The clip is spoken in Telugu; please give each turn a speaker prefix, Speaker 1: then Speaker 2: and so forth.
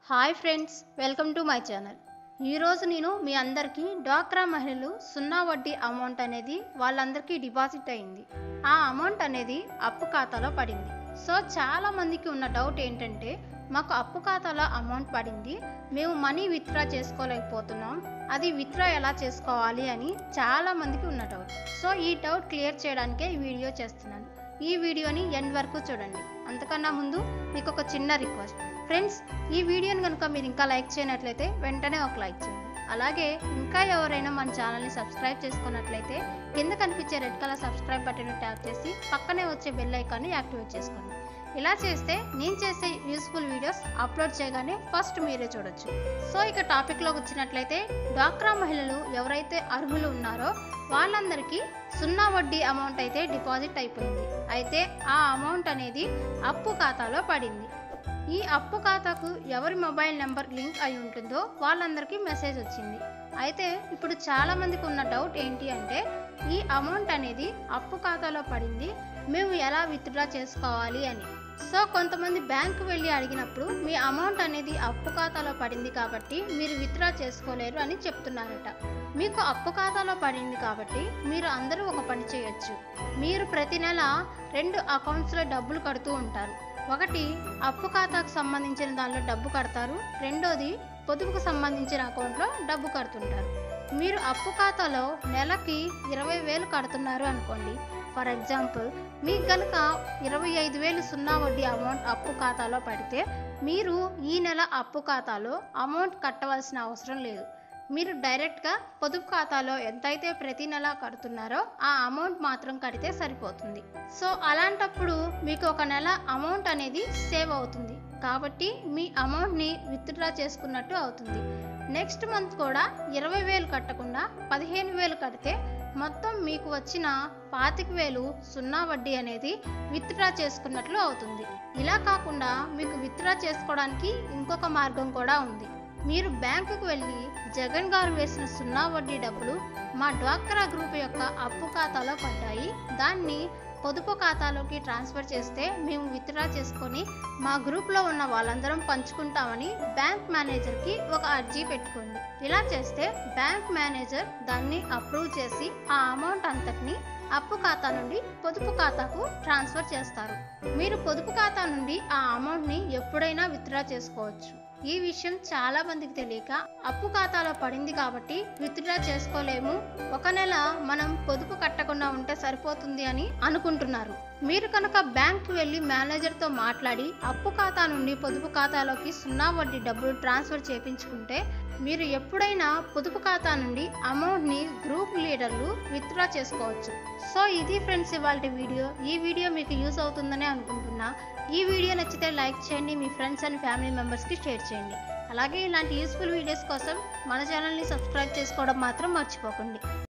Speaker 1: hi friends welcome to my channel ఈరోజు నేను మీ అందరికీ డ్వాక్రా మహిళలు సున్నా వడ్డీ అమౌంట్ అనేది వాళ్ళందరికీ డిపాజిట్ అయింది ఆ అమౌంట్ అనేది అప్పు ఖాతాలో పడింది సో చాలా మందికి ఉన్న డౌట్ ఏంటంటే మాకు అప్పు ఖాతాలో అమౌంట్ పడింది మేము మనీ విత్డ్రా చేసుకోలేకపోతున్నాం అది విత్డ్రా ఎలా చేసుకోవాలి అని చాలా మందికి ఉన్న డౌట్ సో ఈ డౌట్ క్లియర్ చేయడానికే ఈ వీడియో చేస్తున్నాను ఈ వీడియోని ఎండ్ వరకు చూడండి అంతకన్నా ముందు మీకు ఒక చిన్న రిక్వెస్ట్ ఫ్రెండ్స్ ఈ వీడియోని కనుక మీరు ఇంకా లైక్ చేయనట్లయితే వెంటనే ఒక లైక్ చేయండి అలాగే ఇంకా ఎవరైనా మన ఛానల్ని సబ్స్క్రైబ్ చేసుకున్నట్లయితే కింద కనిపించే red colour subscribe button tap చేసి పక్కనే వచ్చే బెల్ ఐకాన్ని యాక్టివేట్ చేసుకోండి ఇలా చేస్తే నేను చేసే యూస్ఫుల్ వీడియోస్ అప్లోడ్ చేయగానే ఫస్ట్ మీరే చూడొచ్చు సో ఇక టాపిక్లోకి వచ్చినట్లయితే డ్వాక్రా మహిళలు ఎవరైతే అర్హులు ఉన్నారో వాళ్ళందరికీ సున్నా వడ్డీ అమౌంట్ అయితే డిపాజిట్ అయిపోయింది అయితే ఆ అమౌంట్ అనేది అప్పు ఖాతాలో పడింది ఈ అప్పు ఖాతాకు ఎవరి మొబైల్ నెంబర్ లింక్ అయి ఉంటుందో వాళ్ళందరికీ మెసేజ్ వచ్చింది అయితే ఇప్పుడు చాలా మందికి ఉన్న డౌట్ ఏంటి అంటే ఈ అమౌంట్ అనేది అప్పు ఖాతాలో పడింది మేము ఎలా విత్డ్రా చేసుకోవాలి అని సో కొంతమంది బ్యాంకు వెళ్ళి అడిగినప్పుడు మీ అమౌంట్ అనేది అప్పు ఖాతాలో పడింది కాబట్టి మీరు విత్డ్రా చేసుకోలేరు అని చెప్తున్నారట మీకు అప్పు ఖాతాలో పడింది కాబట్టి మీరు అందరూ ఒక పని చేయొచ్చు మీరు ప్రతి నెల రెండు అకౌంట్స్లో డబ్బులు కడుతూ ఉంటారు ఒకటి అప్పు ఖాతాకు సంబంధించిన దానిలో డబ్బు కడతారు రెండోది పొదుపుకు సంబంధించిన అకౌంట్లో డబ్బు కడుతుంటారు మీరు అప్పు ఖాతాలో నెలకి ఇరవై వేలు కడుతున్నారు అనుకోండి ఫర్ ఎగ్జాంపుల్ మీకు కనుక ఇరవై ఐదు వేలు సున్నా వడ్డీ అమౌంట్ అప్పు ఖాతాలో పడితే మీరు ఈ నెల అప్పు ఖాతాలో అమౌంట్ కట్టవలసిన అవసరం లేదు మీరు డైరెక్ట్గా పొదుపు ఖాతాలో ఎంతైతే ప్రతి నెల కడుతున్నారో ఆ అమౌంట్ మాత్రం కడితే సరిపోతుంది సో అలాంటప్పుడు మీకు ఒక నెల అమౌంట్ అనేది సేవ్ అవుతుంది కాబట్టి మీ అమౌంట్ని విత్డ్రా చేసుకున్నట్టు అవుతుంది నెక్స్ట్ మంత్ కూడా ఇరవై వేలు కట్టకుండా పదిహేను వేలు కడితే మొత్తం మీకు వచ్చిన పాతిక వేలు సున్నా వడ్డీ అనేది విత్డ్రా చేసుకున్నట్లు అవుతుంది ఇలా కాకుండా మీకు విత్డ్రా చేసుకోవడానికి ఇంకొక మార్గం కూడా ఉంది మీరు బ్యాంకుకు వెళ్ళి జగన్ గారు వేసిన సున్నా వడ్డీ డబ్బులు మా డ్వాక్రా గ్రూప్ యొక్క అప్పు ఖాతాలో పడ్డాయి దాన్ని పొదుపు ఖాతాలోకి ట్రాన్స్ఫర్ చేస్తే మేము విత్డ్రా చేసుకొని మా గ్రూప్లో ఉన్న వాళ్ళందరం పంచుకుంటామని బ్యాంక్ మేనేజర్కి ఒక అర్జీ పెట్టుకోండి ఇలా చేస్తే బ్యాంక్ మేనేజర్ దాన్ని అప్రూవ్ చేసి ఆ అమౌంట్ అంతటిని అప్పు ఖాతా నుండి పొదుపు ఖాతాకు ట్రాన్స్ఫర్ చేస్తారు మీరు పొదుపు ఖాతా నుండి ఆ అమౌంట్ని ఎప్పుడైనా విత్డ్రా చేసుకోవచ్చు ఈ విషయం చాలా మందికి తెలియక అప్పు ఖాతాలో పడింది కాబట్టి విత్డ్రా చేసుకోలేము ఒక నెల మనం పొదుపు కట్టకుండా ఉంటే సరిపోతుంది అని అనుకుంటున్నారు మీరు కనుక బ్యాంక్ వెళ్ళి మేనేజర్తో మాట్లాడి అప్పు ఖాతా నుండి పొదుపు ఖాతాలోకి సున్నా వడ్డీ డబ్బులు ట్రాన్స్ఫర్ చేపించుకుంటే మీరు ఎప్పుడైనా పొదుపు ఖాతా నుండి అమౌంట్ని గ్రూప్ లీడర్లు విత్డ్రా చేసుకోవచ్చు సో ఇది ఫ్రెండ్స్ ఇవాళ వీడియో ఈ వీడియో మీకు యూస్ అవుతుందని అనుకుంటున్నా ఈ వీడియో నచ్చితే లైక్ చేయండి మీ ఫ్రెండ్స్ అండ్ ఫ్యామిలీ మెంబర్స్కి షేర్ చేయండి అలాగే ఇలాంటి యూస్ఫుల్ వీడియోస్ కోసం మన ఛానల్ని సబ్స్క్రైబ్ చేసుకోవడం మాత్రం మర్చిపోకండి